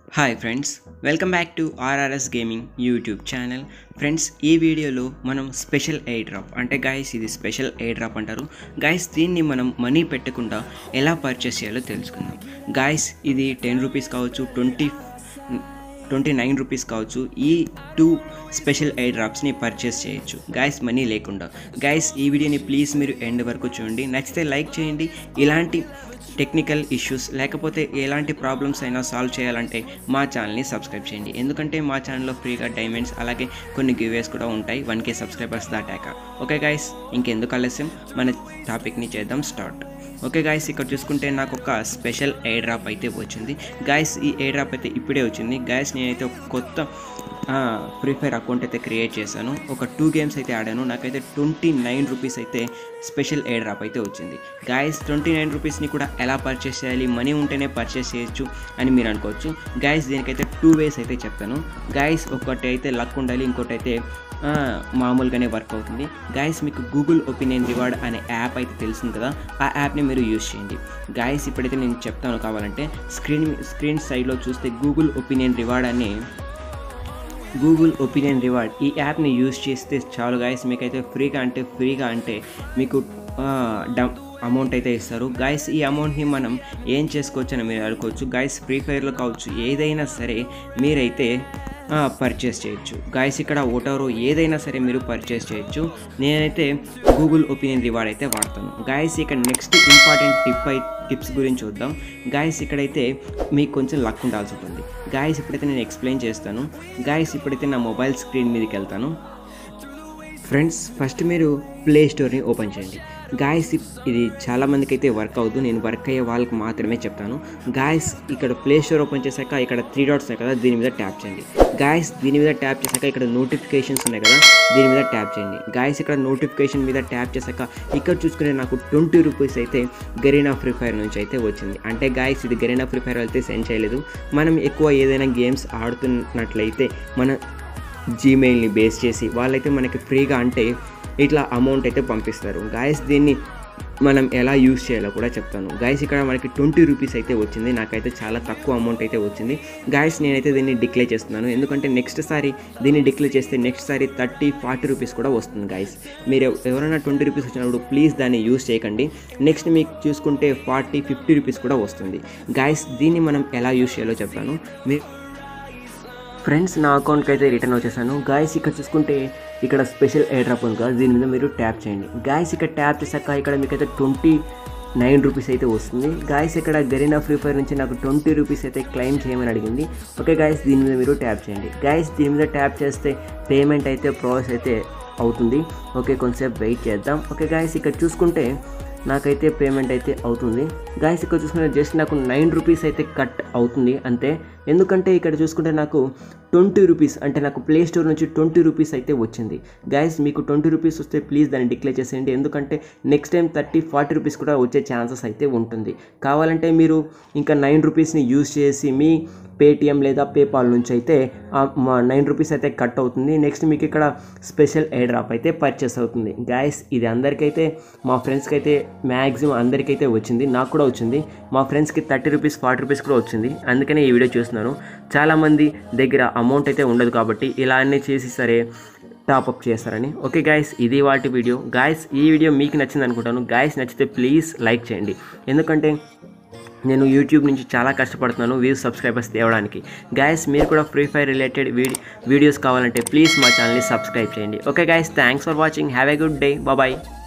hi friends welcome back to RRS gaming YouTube channel friends ఈ వీడియోలో మనం special air drop అంటే guys ఇది స్పెషల్ ఎయిర్ డ్రాప్ అంటారు గాయస్ దీన్ని మనం మనీ పెట్టకుండా ఎలా పర్చేస్ చేయాలో తెలుసుకుందాం గాయస్ ఇది టెన్ రూపీస్ కావచ్చు ట్వంటీ ట్వంటీ నైన్ రూపీస్ కావచ్చు ఈ టూ స్పెషల్ ఎయిర్ డ్రాప్స్ని పర్చేస్ చేయొచ్చు గాయస్ మనీ లేకుండా గాయస్ ఈ వీడియోని ప్లీజ్ మీరు ఎండ్ వరకు చూడండి నచ్చితే లైక్ చేయండి ఇలాంటి టెక్నికల్ ఇష్యూస్ లేకపోతే ఎలాంటి ప్రాబ్లమ్స్ అయినా సాల్వ్ చేయాలంటే మా ఛానల్ని సబ్స్క్రైబ్ చేయండి ఎందుకంటే మా ఛానల్లో ఫ్రీగా డైమండ్స్ అలాగే కొన్ని గివేస్ కూడా ఉంటాయి వన్ కే సబ్స్క్రైబర్స్ దాటాక ఓకే గాయస్ ఇంకెందుకు ఆలస్యం మన టాపిక్ని చేద్దాం స్టార్ట్ ఓకే గాయస్ ఇక్కడ చూసుకుంటే నాకు ఒక స్పెషల్ ఎయిర్ డ్రాప్ అయితే వచ్చింది గాయస్ ఈ ఎయిర్ డ్రాప్ అయితే ఇప్పుడే వచ్చింది గాయస్ నేనైతే ఒక కొత్త ఫ్రీ ఫైర్ అకౌంట్ అయితే క్రియేట్ చేశాను ఒక టూ గేమ్స్ అయితే ఆడాను నాకైతే ట్వంటీ నైన్ రూపీస్ అయితే స్పెషల్ ఎయిర్ డ్రాప్ అయితే వచ్చింది గాయస్ ట్వంటీ నైన్ రూపీస్ని కూడా ఎలా పర్చేస్ చేయాలి మనీ ఉంటేనే పర్చేస్ చేయొచ్చు అని మీరు అనుకోవచ్చు గాయస్ దీనికైతే టూ వేస్ అయితే చెప్తాను గాయస్ ఒకటి అయితే లక్ ఉండాలి ఇంకోటి అయితే ఆ, మామూలుగానే వర్క్ అవుతుంది గాయస్ మీకు గూగుల్ ఒపీనియన్ రివార్డ్ అనే యాప్ అయితే తెలుస్తుంది కదా ఆ యాప్ని మీరు యూజ్ చేయండి గాయస్ ఇప్పుడైతే నేను చెప్తాను కావాలంటే స్క్రీన్ స్క్రీన్ సైడ్లో చూస్తే గూగుల్ ఒపీనియన్ రివార్డ్ అనే గూగుల్ ఒపీనియన్ రివార్డ్ ఈ యాప్ని యూజ్ చేస్తే చాలు గాయస్ మీకైతే ఫ్రీగా అంటే ఫ్రీగా అంటే మీకు డమ్ అమౌంట్ అయితే ఇస్తారు గాయస్ ఈ అమౌంట్ని మనం ఏం చేసుకోవచ్చు అని మీరు అనుకోవచ్చు గాయస్ ఫ్రీ ఫైర్లో కావచ్చు ఏదైనా సరే మీరైతే పర్చేస్ చేయొచ్చు గాయస్ ఇక్కడ ఓటోరో ఏదైనా సరే మీరు పర్చేస్ చేయొచ్చు నేనైతే గూగుల్ ఒపీనియన్ రివార్డ్ అయితే వాడతాను గాయస్ ఇక్కడ నెక్స్ట్ ఇంపార్టెంట్ టిప్ అయి టిప్స్ గురించి చూద్దాం గాయస్ ఇక్కడైతే మీకు కొంచెం లక్ ఉండాల్సి ఉంటుంది గాయస్ ఇప్పుడైతే నేను ఎక్స్ప్లెయిన్ చేస్తాను గాయస్ ఇప్పుడైతే నా మొబైల్ స్క్రీన్ మీదకి వెళ్తాను ఫ్రెండ్స్ ఫస్ట్ మీరు ప్లే స్టోర్ని ఓపెన్ చేయండి గాయస్ ఇది చాలా మందికి అయితే వర్క్ అవుతుంది నేను వర్క్ అయ్యే వాళ్ళకి మాత్రమే చెప్తాను గాయస్ ఇక్కడ ప్లే స్టోర్ ఓపెన్ చేశాక ఇక్కడ త్రీ డాట్స్ ఉన్నాయి కదా దీని మీద ట్యాప్ చేయండి గాయస్ దీని మీద ట్యాప్ చేశాక ఇక్కడ నోటిఫికేషన్స్ ఉన్నాయి కదా దీని మీద ట్యాప్ చేయండి గాయస్ ఇక్కడ నోటిఫికేషన్ మీద ట్యాప్ చేశాక ఇక్కడ చూసుకుంటే నాకు ట్వంటీ రూపీస్ అయితే గరీనా ఫ్రీ ఫైర్ నుంచి అయితే వచ్చింది అంటే గాయస్ ఇది గరీనా ఫ్రీ ఫైర్ అయితే సెండ్ చేయలేదు మనం ఎక్కువ ఏదైనా గేమ్స్ ఆడుతున్నట్లయితే మన జీమెయిల్ని బేస్ చేసి వాళ్ళైతే మనకి ఫ్రీగా అంటే ఇట్లా అమౌంట్ అయితే పంపిస్తారు గాయస్ దీన్ని మనం ఎలా యూస్ చేయాలో కూడా చెప్తాను గాయస్ ఇక్కడ మనకి ట్వంటీ రూపీస్ అయితే వచ్చింది నాకైతే చాలా తక్కువ అమౌంట్ అయితే వచ్చింది గాయస్ నేనైతే దీన్ని డిక్లేర్ చేస్తున్నాను ఎందుకంటే నెక్స్ట్ సారి దీన్ని డిక్లేర్ చేస్తే నెక్స్ట్ సారి థర్టీ ఫార్టీ రూపీస్ కూడా వస్తుంది గాయస్ మీరు ఎవరైనా ట్వంటీ రూపీస్ వచ్చినప్పుడు ప్లీజ్ దాన్ని యూస్ చేయకండి నెక్స్ట్ మీకు చూసుకుంటే ఫార్టీ ఫిఫ్టీ రూపీస్ కూడా వస్తుంది గాయస్ దీన్ని మనం ఎలా యూస్ చేయాలో చెప్తాను మీరు ఫ్రెండ్స్ నా అకౌంట్కి అయితే రిటర్న్ వచ్చేసాను గాయస్ ఇక్కడ చూసుకుంటే ఇక్కడ స్పెషల్ ఎయిర్ డ్రాప్ ఉంది కదా దీని మీద మీరు ట్యాప్ చేయండి గాయస్ ఇక్కడ ట్యాప్ చేశాక ఇక్కడ మీకు అయితే ట్వంటీ నైన్ రూపీస్ అయితే వస్తుంది గాయస్ ఇక్కడ గరీనా ఫ్రీ ఫైర్ నుంచి నాకు ట్వంటీ రూపీస్ అయితే క్లెయిమ్ చేయమని అడిగింది ఓకే గాయస్ దీని మీద మీరు ట్యాప్ చేయండి గాయస్ దీని మీద ట్యాప్ చేస్తే పేమెంట్ అయితే ప్రాసెస్ అయితే అవుతుంది ఓకే కొంచెంసేపు వెయిట్ చేద్దాం ఓకే గాయస్ ఇక్కడ చూసుకుంటే నాకైతే పేమెంట్ అయితే అవుతుంది గాయస్ ఇక్కడ చూసుకుంటే జస్ట్ నాకు నైన్ రూపీస్ అయితే కట్ అవుతుంది అంతే ఎందుకంటే ఇక్కడ చూసుకుంటే నాకు ట్వంటీ రూపీస్ అంటే నాకు ప్లే స్టోర్ నుంచి ట్వంటీ రూపీస్ అయితే వచ్చింది గాయస్ మీకు ట్వంటీ రూపీస్ వస్తే ప్లీజ్ దాన్ని డిక్లేర్ చేసేయండి ఎందుకంటే next time thirty forty rupees కూడా వచ్చే ఛాన్సెస్ అయితే ఉంటుంది కావాలంటే మీరు ఇంకా నైన్ రూపీస్ని యూజ్ చేసి మీ పేటిఎం లేదా పేపాల్ నుంచి అయితే ఆ మా నైన్ రూపీస్ అయితే కట్ అవుతుంది నెక్స్ట్ మీకు ఇక్కడ స్పెషల్ ఎయిర్ డ్రాప్ అయితే పర్చేస్ అవుతుంది గాయస్ ఇది అందరికైతే మా ఫ్రెండ్స్కి అయితే మ్యాక్సిమం అందరికైతే వచ్చింది నాకు కూడా వచ్చింది మా ఫ్రెండ్స్కి థర్టీ రూపీస్ ఫార్టీ రూపీస్ కూడా వచ్చింది అందుకనే ఈ వీడియో చూస్తున్నాను చాలామంది దగ్గర అమౌంట్ అయితే ఉండదు కాబట్టి ఇలా అన్నీ చేసి సరే టాప్అప్ చేస్తారని ఓకే గాయస్ ఇది వాటి వీడియో గాయస్ ఈ వీడియో మీకు నచ్చింది అనుకుంటాను గాయస్ నచ్చితే ప్లీజ్ లైక్ చేయండి ఎందుకంటే నేను యూట్యూబ్ నుంచి చాలా కష్టపడుతున్నాను వ్యూస్ సబ్స్క్రైబర్స్ తేవడానికి గాయస్ మీరు కూడా ఫ్రీ ఫైర్ రిలేటెడ్ వీడియోస్ కావాలంటే ప్లీజ్ మా ఛానల్ని సబ్స్క్రైబ్ చేయండి okay guys thanks for watching have a good day bye